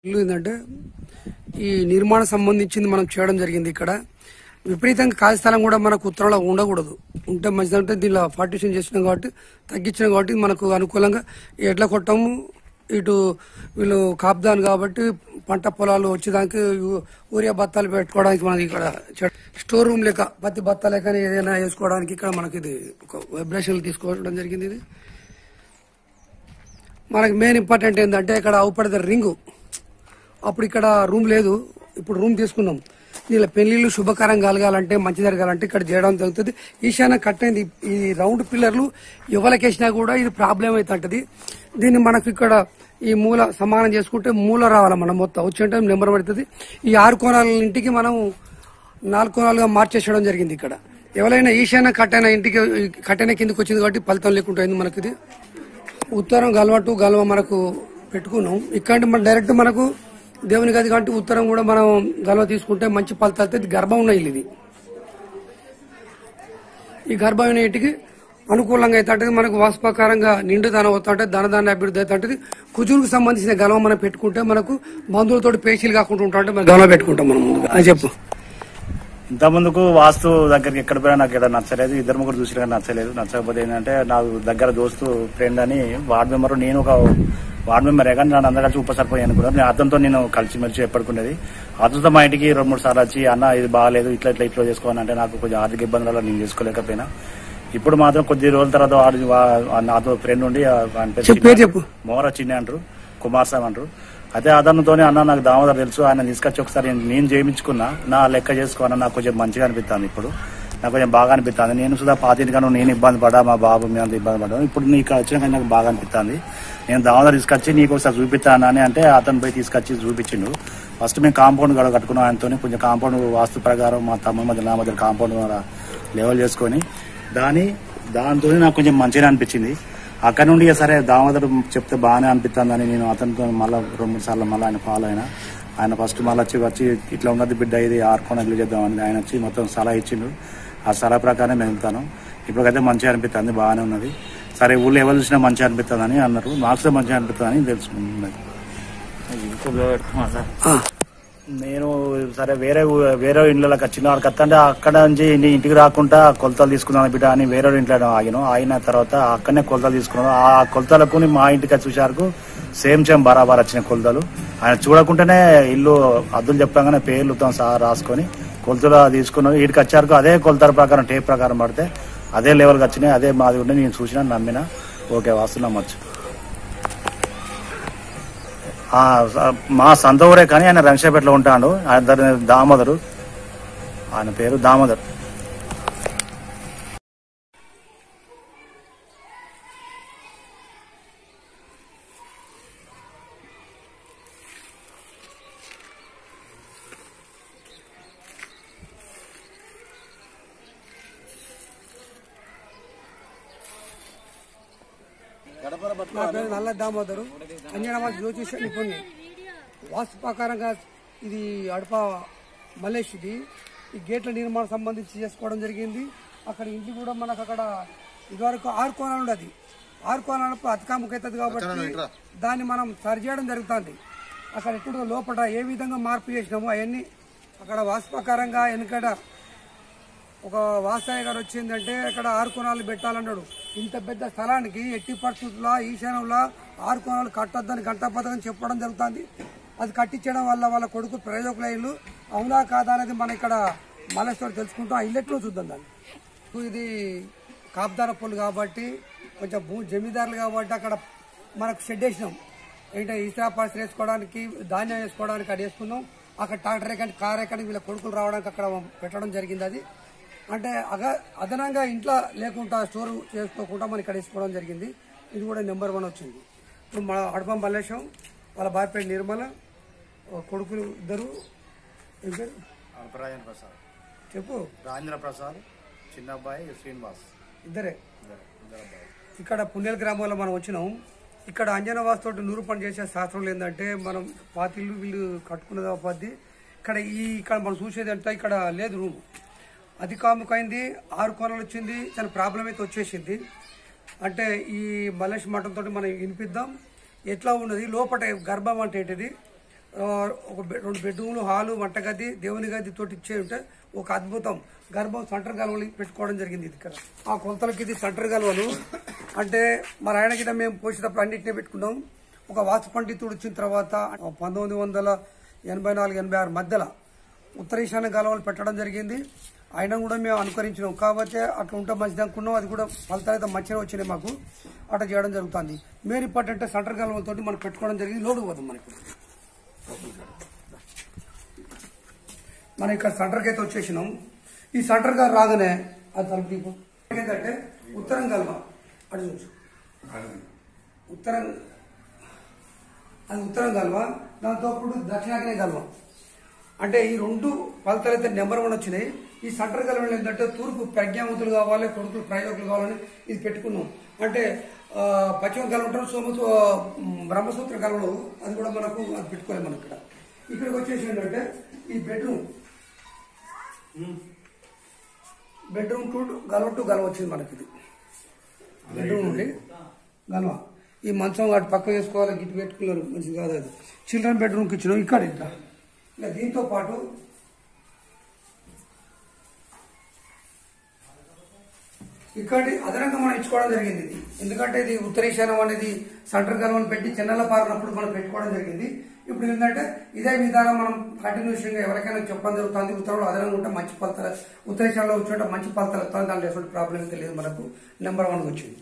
ఇల్లు ఏంటంటే ఈ నిర్మాణం సంబంధించింది మనం చేయడం జరిగింది ఇక్కడ విపరీతంగా ఖాళీ స్థలం కూడా మనకు ఉత్తరంలో ఉండకూడదు ఉంటే మంచిదంటే దీనిలో పార్టీషన్ చేసినాం కాబట్టి తగ్గించినాం కాబట్టి మనకు అనుకూలంగా ఎట్ల కొట్టము ఇటు వీళ్ళు కాపుదాను కాబట్టి పంట పొలాలు వచ్చేదానికి యూ- యూరియా బత్తాలు పెట్టుకోవడానికి మనకి ఇక్కడ చె- స్టోర్ రూమ్ లెక్క పత్తి బత్తా లెక్క ఏదైనా వేసుకోవడానికి ఇక్కడ మనకి ఇది ఒక వైబ్రేషన్ తీసుకోవడం జరిగింది ఇది మనకి మెయిన్ ఇంపార్టెంట్ ఏంటంటే ఇక్కడ అవుపడద రింగు అప్పుడు ఇక్కడ రూమ్ లేదు ఇప్పుడు రూమ్ తీసుకున్నాం దీనిలో పెళ్లిళ్ళు శుభకరం కలగాలంటే మంచి జరగాలంటే ఇక్కడ చేయడం జరుగుతుంది ఈశాన్య కట్టేది ఈ రౌండ్ పిల్లర్లు ఎవరికేసినా కూడా ఇది ప్రాబ్లం అవుతుంటది దీన్ని మనకు ఇక్కడ ఈ మూల సమానం చేసుకుంటే మూల రావాలి మనం మొత్తం వచ్చే నెంబర్ పడుతుంది ఈ ఆరు కోణాల ఇంటికి మనం నాలుగు కోణాలుగా మార్చేసడం జరిగింది ఇక్కడ ఎవరైనా ఈశాన్య కట్టైన ఇంటికి కట్టైన కిందకి వచ్చింది కాబట్టి ఫలితం లేకుండా అయింది మనకి ఇది ఉత్తరం గల్వ టు గల్వ మనకు పెట్టుకున్నాం ఇక్కడ మన డైరెక్ట్ మనకు దేవుని గది కాబట్టి ఉత్తరం కూడా మనం గల్వ తీసుకుంటే మంచి ఫలితాలు వస్తాయి. ఇది గర్భం ఉన్న ఇల్లు ఇది ఈ గర్భమైన ఇంటికి అనుకూలంగా అయితే మనకు వాస్తవకారంగా నిండుదనం అవుతుంటే ధనధాన్య అభివృద్ధి అవుతుంటది కుజులకు సంబంధించిన గలవ మనం పెట్టుకుంటే మనకు బంధువులతో పేచీలు కాకుండా ఉంటా అంటే మనం గలవ పెట్టుకుంటాం మనం ముందుగా అది చెప్పు ఇంత ముందుకు వాస్తు దగ్గరికి ఎక్కడ పోయినా నాకు ఇక్కడ నచ్చలేదు ఇద్దరు ముగ్గురు చూసిన కానీ నచ్చలేదు నచ్చకపోతే ఏంటంటే నాకు దగ్గర దోస్తు ఫ్రెండ్ అని వార్డ్ మెంబర్ నేను ఒక వార్డ్ మెంబర్ కానీ నన్ను అందరు కలిసి ఉప సర్పంచ్ అనుకున్నాను నేను అతనితో నేను కలిసిమెలిసి ఎప్పటికునేది అతనితో మా ఇంటికి రెండు మూడు సార్లు వచ్చి అన్న ఇది బాగాలేదు ఇట్లా ఇట్లా ఇట్లా చేసుకోవాలని అంటే నాకు కొంచెం ఆర్థిక ఇబ్బందుల వల్ల నేను చేసుకోలేకపోయినా ఇప్పుడు మాత్రం కొద్ది రోజుల తర్వాత వాడు వా- నాతో ఫ్రెండ్ ఉండి ఆ- ఆయన పేరు చెప్పు, పేరు చెప్పు. మోహర చిన్ని అంటారు కుమార్ స్వామి అంటారు అదే అతనితోనే అన్న నాకు దామోదర్ తెలుసు ఆయన తీసుకొచ్చి ఒకసారి నేను చేయించుకున్నా నా లెక్క చేసుకోవాలని నాకు కొంచెం మంచిగా అనిపిస్తుంది ఇప్పుడు నాకు కొంచెం బాగా అనిపిస్తుంది నేను సుధా పాతింటిగాను నేను ఇబ్బంది పడా మా బాబు మీద అంత ఇబ్బంది పడ్డా ఇప్పుడు నీకు ఇక్కడ వచ్చినాక నాకు బాగా అనిపిస్తుంది నేను దామోదర్ తీసుకొచ్చి నీకు ఒకసారి చూపిస్తాను అని అంటే అతను పోయి తీసుకొచ్చి చూపించిండు ఫస్ట్ మేము కాంపౌండ్ గడ కట్టుకున్నాం ఆయనతో కొంచెం కాంపౌండ్ వాస్తు ప్రకారం మా తమ్ముడు మధ్య నా మధ్య కాంపౌండ్ లెవెల్ చేసుకొని దాని దాంతో నాకు కొంచెం మంచిగా అనిపించింది అక్కడ నుండి ఇక సరే దామోదర్ చెప్తే బాగానే అనిపిస్తుందని నేను అతనితో మళ్ళీ రెండు మూడు సార్లు మళ్ళీ ఆయన ఫాలో అయినా ఆయన ఫస్ట్ మళ్ళీ వచ్చి వచ్చి ఇట్లా ఉన్నది బిడ్డ ఇది ఆరుకొని ఇల్లు చేద్దామని ఆయన వచ్చి మొత్తం సలహా ఇచ్చిండు ఆ సలహా ప్రకారం నేను వెళ్తాను ఇప్పటికైతే మంచిగా అనిపిస్తుంది బాగానే ఉన్నది సరే ఊళ్ళో ఎవరు చూసినా మంచిగా అనిపిస్తుందని అన్నారు మాకు మంచిగా అనిపిస్తుందని తెలుసుకున్నది ఆ, నేను సరే వేరే ఊ- వేరే ఇండ్లకి వచ్చిన వాళ్ళకి వస్తుంటే అక్కడ నుంచి నీ ఇంటికి రాకుండా కొలతలు తీసుకున్నాను బిడ్డ అని వేరే ఇంట్లో ఆగిన ఆగిన తర్వాత అక్కడనే కొలతలు తీసుకున్నాను ఆ కొలతలకు నీ మా ఇంటికి వచ్చి చూసారు సేమ్ సేమ్ బరాబర్ వచ్చిన కొలతలు ఆయన చూడకుండానే ఇల్లు అద్దులు చెప్పగానే పేర్లుతో సహా రాసుకొని కొలతలు తీసుకున్నాను వీటికి వచ్చారు అదే కొలతల ప్రకారం టేప్ ప్రకారం పడితే అదే లెవెల్కి వచ్చినాయి అదే మాది ఉండి నేను చూసినా నమ్మిన ఓకే వాస్తు నమ్మచ్చు ఆ, స- మా సొంత ఊరే కానీ ఆయన రంగశాపేటలో ఉంటాడు ఆయన దామోదరు ఆయన పేరు దామోదర్ నా పేరు నల్ల దామోదరు అంజనామా జ్యోతిష నిపుణి వాస్తు ప్రకారంగా ఇది అడప మలేష్ ఇది ఈ గేట్ల నిర్మాణం సంబంధించి చేసుకోవడం జరిగింది అక్కడ ఇంటి కూడా మనకు అక్కడ ఇదివరకు ఆరు కోణాలు ఉండదు ఆరు కోణాలకు అతికాముఖ అవుతుంది కాబట్టి దాన్ని మనం సరి చేయడం జరుగుతుంది అక్కడ ఎక్కడ లోపల ఏ విధంగా మార్పు చేసినామో అవన్నీ అక్కడ వాస్తు ప్రకారంగా వెనుకట ఒక వాస్తవ్య గారు వచ్చిందంటే అక్కడ ఆరు కోణాలు పెట్టాలన్నాడు ఇంత పెద్ద స్థలానికి ఎట్టి పరిస్థితుల్లో ఈశాన్యంలో ఆరు కోణాలు కట్టొద్దని గంటాపథకం చెప్పడం జరుగుతుంది అది కట్టించడం వల్ల వాళ్ళ కొడుకు ప్రయోజకుల ఇల్లు అవునా కాదా అనేది మనం ఇక్కడ మలేశ్వరం తెలుసుకుంటాం ఆ ఇల్లెట్లో చూద్దాం దాన్ని ఇది కాపుదార పొల్లు కాబట్టి కొంచెం భూ జమీదారులు కాబట్టి అక్కడ మనకు షెడ్ వేసినాం ఏంటంటే ఇస్తా పాస్ వేసుకోవడానికి ధాన్యం వేసుకోవడానికి అక్కడ వేసుకున్నాం అక్కడ ట్రాక్టర్ ఎక్కడికి కార్ ఎక్కడికి వీళ్ళ కొడుకులు రావడానికి అక్కడ పెట్టడం జరిగింది అది అంటే అగ అదనంగా ఇంట్లో లేకుండా స్టోర్ చేసుకోకుండా మనం ఇక్కడ వేసుకోవడం జరిగింది ఇది కూడా నెంబర్ వన్ వచ్చింది ఇప్పుడు మన అడపం మల్లేశం వాళ్ళ బాయపేట నిర్మల ఓ కొడుకులు ఇద్దరు ఏం పేరు రాజేంద్ర ప్రసాద్ చెప్పు రాజేంద్ర ప్రసాద్ చిన్న అబ్బాయి శ్రీనివాస్ ఇద్దరే ఇక్కడ పుణ్యల గ్రామంలో మనం వచ్చినాం ఇక్కడ అంజనవాస్ తోటి నూరు పని చేసే శాస్త్రం ఏంటంటే మనం పాతిళ్ళు వీళ్ళు కట్టుకున్నది పద్ధతి ఇక్కడ ఈ ఇక్కడ మనం చూసేది అంటే ఇక్కడ లేదు రూమ్ అది కాముకైంది ఆరు కోణాలు వచ్చింది చాలా ప్రాబ్లం అయితే వచ్చేసింది అంటే ఈ మలేష్ మఠంతో మనం వినిపిద్దాం ఎట్లా ఉన్నది లోపల గర్భం అంటే ఏంటిది ఆ, ఒక బె- రెండు బెడ్రూమ్లు హాలు వంటగది దేవుని గది తోటి ఇచ్చే ఉంటే ఒక అద్భుతం గర్భం సెంటర్ గలవలు పెట్టుకోవడం జరిగింది ఇది ఇక్కడ ఆ కొలతలకి ఇది సెంటర్ గలవలు అంటే మా ఆయన కింద మేము పోసేటప్పుడు అన్నింటినీ పెట్టుకున్నాం ఒక వాస్తు పండితుడు వచ్చిన తర్వాత పంతొమ్మిది వందల ఎనభై నాలుగు ఎనభై ఆరు మధ్యలో ఉత్తర ఈశాన్య గలవలు పెట్టడం జరిగింది అయినా కూడా మేము అనుకరించినాం కాకపోతే అట్లా ఉంటే మంచిది అనుకున్నాం అది కూడా ఫలితాలు అయితే మంచిగా వచ్చినాయి మాకు అట్లా చేయడం జరుగుతుంది మెయిన్ ఇంపార్టెంట్ సెంటర్ గలవలతోటి మనం పెట్టుకోవడం జరిగింది లోడు పోదాం మనకి మనం ఇక్కడ సెంటర్కి అయితే వచ్చేసినాం ఈ సెంటర్ గారు రాగానే అది తలుపు దీపు ఏంటంటే ఉత్తరం గల్వ అటు చూసు ఉత్తరం అది ఉత్తరం గల్వ దాంతో అప్పుడు దక్షిణాగ్నే గల్వ అంటే ఈ రెండు ఫలితాలు అయితే నెంబర్ వన్ వచ్చినాయి ఈ సెంటర్ గల్వలు ఏంటంటే తూర్పు ప్రజ్ఞావంతులు కావాలి కొడుకులు ప్రయోజకులు కావాలని ఇది పెట్టుకున్నాం అంటే ఆ, పశ్చిమ గల్వ ఉంటారు సోమ బ్రహ్మసూత్ర గల్వలు అది కూడా మనకు అది పెట్టుకోలేదు మనం ఇక్కడ ఇక్కడికి వచ్చేసి ఏంటంటే ఈ బెడ్రూమ్ బెడ్రూమ్ టు గల్వ టు గల్వ వచ్చింది మనకి ఇది బెడ్రూమ్ నుండి గల్వ ఈ మంచం అటు పక్క వేసుకోవాలి గిట్టు పెట్టుకున్నారు మంచిది కాదు అది చిల్డ్రన్ బెడ్రూమ్కి ఇచ్చినాం ఇక్కడ ఇంకా ఇలా దీంతో పాటు ఇక్కడ అదనంగా మనం ఇచ్చుకోవడం జరిగింది ఇది ఎందుకంటే ఇది ఉత్తరీశానం అనేది సెంటర్ గల్వను పెట్టి చెన్నెల పారినప్పుడు మనం పెట్టుకోవడం జరిగింది ఇప్పుడు ఏంటంటే ఇదే విధానం మనం కంటిన్యూషన్ గా ఎవరికైనా చెప్పడం జరుగుతుంది ఉత్తరంలో అదనంగా ఉంటే మంచి ఫలితాలు ఉత్తరీశాలలో వచ్చే మంచి ఫలితాలు వస్తుంది దాంట్లో ఎటువంటి ప్రాబ్లం అయితే లేదు మనకు నెంబర్ వన్ వచ్చింది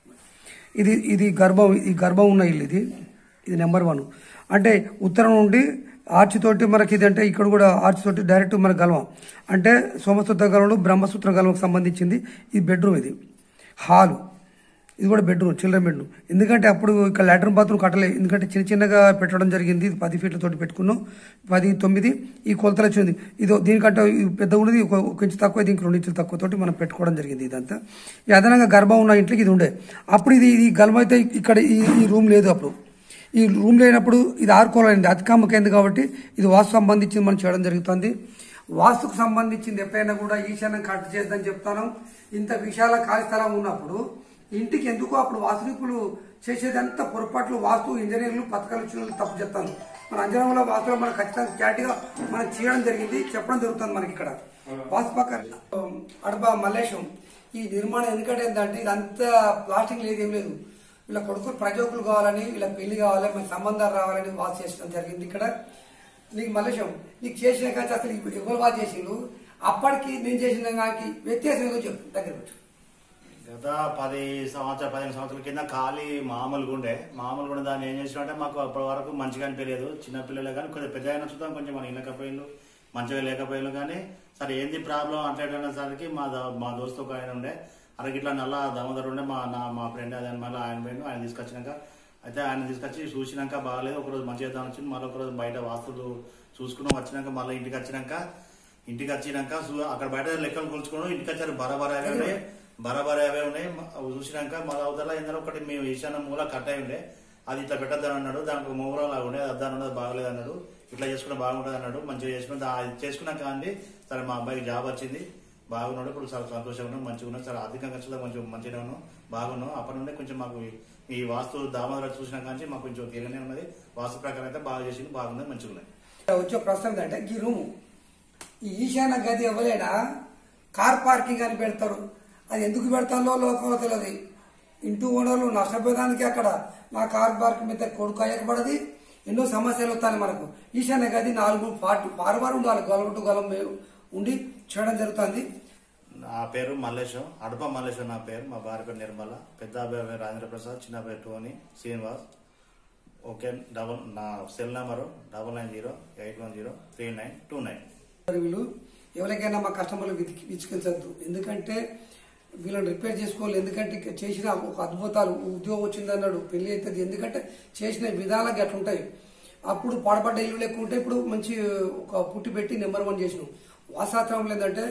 ఇది ఇది గర్భం ఈ గర్భం ఉన్న ఇల్లు ఇది ఇది నెంబర్ వన్ అంటే ఉత్తరం నుండి ఆర్చి తోటి మనకి ఇది అంటే ఇక్కడ కూడా ఆర్చి తోటి డైరెక్ట్ మనకు గలవం అంటే సోమసూత్ర గలవలు బ్రహ్మసూత్ర గలవకు సంబంధించింది ఈ బెడ్రూమ్ ఇది హాలు ఇది కూడా బెడ్రూమ్ చిల్డ్రన్ బెడ్రూమ్ ఎందుకంటే అప్పుడు ఇక్కడ లాట్రిన్ బాత్రూమ్ కట్టలేదు ఎందుకంటే చిన్న చిన్నగా పెట్టడం జరిగింది ఇది పది ఫీట్ల తోటి పెట్టుకున్నాం పది తొమ్మిది ఈ కొలతలు వచ్చింది ఇది దీనికంటే ఇది పెద్ద ఉన్నది ఒక ఒక ఇంచు తక్కువ దీనికి రెండు ఇంచులు తక్కువ తోటి మనం పెట్టుకోవడం జరిగింది ఇదంతా ఈ అదనంగా గర్భం ఉన్న ఇంట్లోకి ఇది ఉండే అప్పుడు ఇది ఈ గర్భం అయితే ఇక్కడ ఈ ఈ రూమ్ లేదు అప్పుడు ఈ రూమ్ లేనప్పుడు ఇది ఆరుకోవాలండి అతికామకైంది కాబట్టి ఇది వాస్తు సంబంధించింది మనం చేయడం జరుగుతుంది వాస్తుకు సంబంధించింది ఎప్పుడైనా కూడా ఈశాన్యం కట్ చేద్దని చెప్తాను ఇంత విశాల ఖాళీ స్థలం ఉన్నప్పుడు ఇంటికి ఎందుకు అప్పుడు వాస్తునికులు చేసేదంతా పొరపాట్లు వాస్తు ఇంజనీర్లు పథకాలు ఇచ్చిన వాళ్ళు తప్పు చెప్తాను మన అంజనంలో వాస్తులో మనం ఖచ్చితంగా క్లారిటీగా మనం చేయడం జరిగింది చెప్పడం జరుగుతుంది మనకి ఇక్కడ వాస్తు పక్క అడబా మల్లేశం ఈ నిర్మాణం ఎందుకంటే ఏంటంటే ఇదంతా ప్లాస్టింగ్ లేదు ఏం లేదు వీళ్ళ కొడుకులు ప్రజోకులు కావాలని వీళ్ళ పెళ్లి కావాలి మన సంబంధాలు రావాలని వాచ్ చేసడం జరిగింది ఇక్కడ నీకు మల్లేశం నీకు చేసిన కానీ అసలు ఇప్పుడు ఎవరు వాచ్ చేసిండు అప్పటికి నేను చేసిన కానీ వ్యత్యాసం ఏదో చెప్పు దగ్గర పెట్టు గత పది సంవత్సరాలు పదిహేను సంవత్సరాల కింద ఖాళీ మామూలుగా ఉండే మామూలుగా ఉండే దాన్ని ఏం చేసినామంటే మాకు అప్పటి వరకు మంచిగా అనిపించలేదు చిన్న పిల్లలే కానీ కొంచెం పెద్ద అయినా చూద్దాం కొంచెం మన ఇళ్ళకపోయిళ్ళు మంచిగా లేకపోయిళ్ళు కానీ సరే ఏంది ప్రాబ్లం అంటేసరికి మా దో- మా దోస్తు ఒక ఆయన ఉండే అరగ ఇట్లా నల్ల దామోదరు ఉండే మా నా మా ఫ్రెండ్ అదే మళ్ళీ ఆయన పోయిండు ఆయన తీసుకొచ్చినాక అయితే ఆయన తీసుకొచ్చి చూసినాక బాగాలేదు ఒకరోజు మంచిగా చేద్దాం వచ్చింది మళ్ళీ ఒకరోజు బయట వాస్తులు చూసుకున్నాం వచ్చినాక మళ్ళీ ఇంటికి వచ్చినాక ఇంటికి వచ్చినాక చూ- అక్కడ బయట లెక్కలు కొలుచుకున్నాం ఇంటికి వచ్చారు బరాబర్ అవే ఉన్నాయి బరాబర్ అవే ఉన్నాయి మ- అవి చూసినాక మళ్ళీ అవతల ఏంటంటే ఒకటి మేము ఈశాన్య మూల కట్ అయి ఉండే అది ఇట్లా పెట్టద్దని అన్నాడు దానికి ఒక మూవరం లాగా ఉండే అద్దాని ఉండదు బాగలేదు అన్నాడు ఇట్లా చేసుకుంటే బాగుంటుంది అన్నాడు మంచిగా చేసుకుని దా- అది చేసుకున్నాక అండి సరే మా అబ్బాయికి జాబ్ వచ్చింది బాగున్నాడు ఇప్పుడు చాలా సంతోషంగా ఉన్నాం మంచిగా ఉన్నాం చాలా ఆర్థికంగా కూడా కొంచెం మంచిగా ఉన్నాం బాగున్నాం అప్పటి నుండి కొంచెం మాకు ఈ- ఈ వాస్తు దామోదర చూసినా కానీ మాకు కొంచెం తీరనే ఉన్నది వాస్తు ప్రకారం అయితే బాగా చేసింది బాగుంది మంచిగా ఉన్నది వచ్చే ప్రశ్న ఏంటంటే ఈ రూము ఈ ఈశాన్య గది ఎవరైనా కార్ పార్కింగ్ అని పెడతారు అది ఎందుకు పెడతారో లోకంలో తెలియదు ఇంటూ ఓనర్లు నష్టపోయేదానికి అక్కడ నా కార్ పార్కింగ్ మీద కొడుకు అయ్యకపడది ఎన్నో సమస్యలు వస్తాయి మనకు ఈశాన్య గది నాలుగు పార్టీ పారువారు ఉండాలి గొలం టు గొలం ఉండి చేయడం జరుగుతుంది నా పేరు మల్లేశం అడప మల్లేశం నా పేరు మా భార్య పేరు నిర్మల పెద్ద అబ్బాయి పేరు రాజేంద్ర ప్రసాద్ చిన్న అబ్బాయి టోనీ శ్రీనివాస్ ఓకే డబల్ నా cell number double nine zero eight one zero three nine two nine వీళ్ళు ఎవరికైనా మా కస్టమర్లు వితికి విచ్చికించద్దు ఎందుకంటే వీళ్ళని రిపేర్ చేసుకోవాలి ఎందుకంటే ఇక చేసిన ఒక అద్భుతాలు ఉద్యోగం వచ్చింది అన్నాడు పెళ్లి అవుతుంది ఎందుకంటే చేసిన విధాలకి అట్లుంటాయి అప్పుడు పాడబడ్డ ఇల్లు లెక్క ఉంటే ఇప్పుడు మంచి ఒక పుట్టి పెట్టి నెంబర్ వన్ చేసినాం వాసాత్రం ఏంటంటే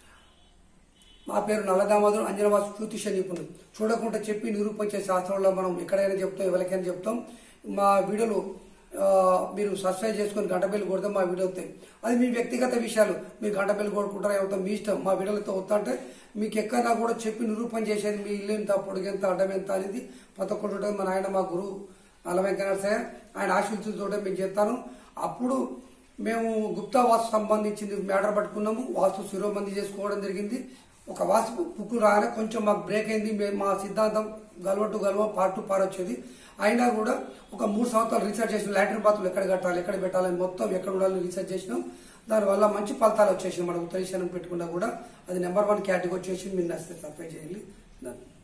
మా పేరు నల్లదామోదరం అంజనవాసు జ్యోతిష నిపుణులు చూడకుండా చెప్పి నిరూపించే శాస్త్రంలో మనం ఎక్కడైనా చెప్తాం ఎవరికైనా చెప్తాం మా వీడియోలు ఆ, మీరు సబ్స్క్రైబ్ చేసుకొని గంట బెల్లి కొడితే మా వీడియో వస్తాయి అది మీ వ్యక్తిగత విషయాలు మీరు గంట బెల్లి కొడుకుంటారా అవుతాం మీ ఇష్టం మా వీడియోలతో వస్తా అంటే మీకు ఎక్కడన్నా కూడా చెప్పి నిరూపణ చేసేది మీ ఇల్లు ఎంత పొడుగెంత అడ్డం ఎంత అనేది ప్రతి ఒక్కటి ఉంటుంది మన ఆయన మా గురువు నల్ల వెంకటేశ్వర ఆయన ఆశీస్సులతో మీకు చెప్తాను అప్పుడు మేము గుప్తా వాస్తు సంబంధించింది మ్యాటర్ పట్టుకున్నాము వాస్తు శిరోబంది చేసుకోవడం జరిగింది ఒక వాస్తు బుక్ రాగానే కొంచెం మాకు బ్రేక్ అయింది మేము మా సిద్ధాంతం గల్వ టు గల్వ పార్ట్ టు పార్ వచ్చేది అయినా కూడా ఒక మూడు సంవత్సరాలు రీసెర్చ్ చేసిన లాటరీ బాత్రూలు ఎక్కడ కట్టాలి ఎక్కడ పెట్టాలని మొత్తం ఎక్కడ ఉండాలని రీసెర్చ్ చేసినాం దానివల్ల మంచి ఫలితాలు వచ్చేసి మన ఉత్తరీశనం పెట్టుకున్నా కూడా అది నెంబర్ వన్ కేటగిరీ వచ్చేసి మీరు నచ్చితే సబ్స్క్రైబ్ చేయండి దాన్ని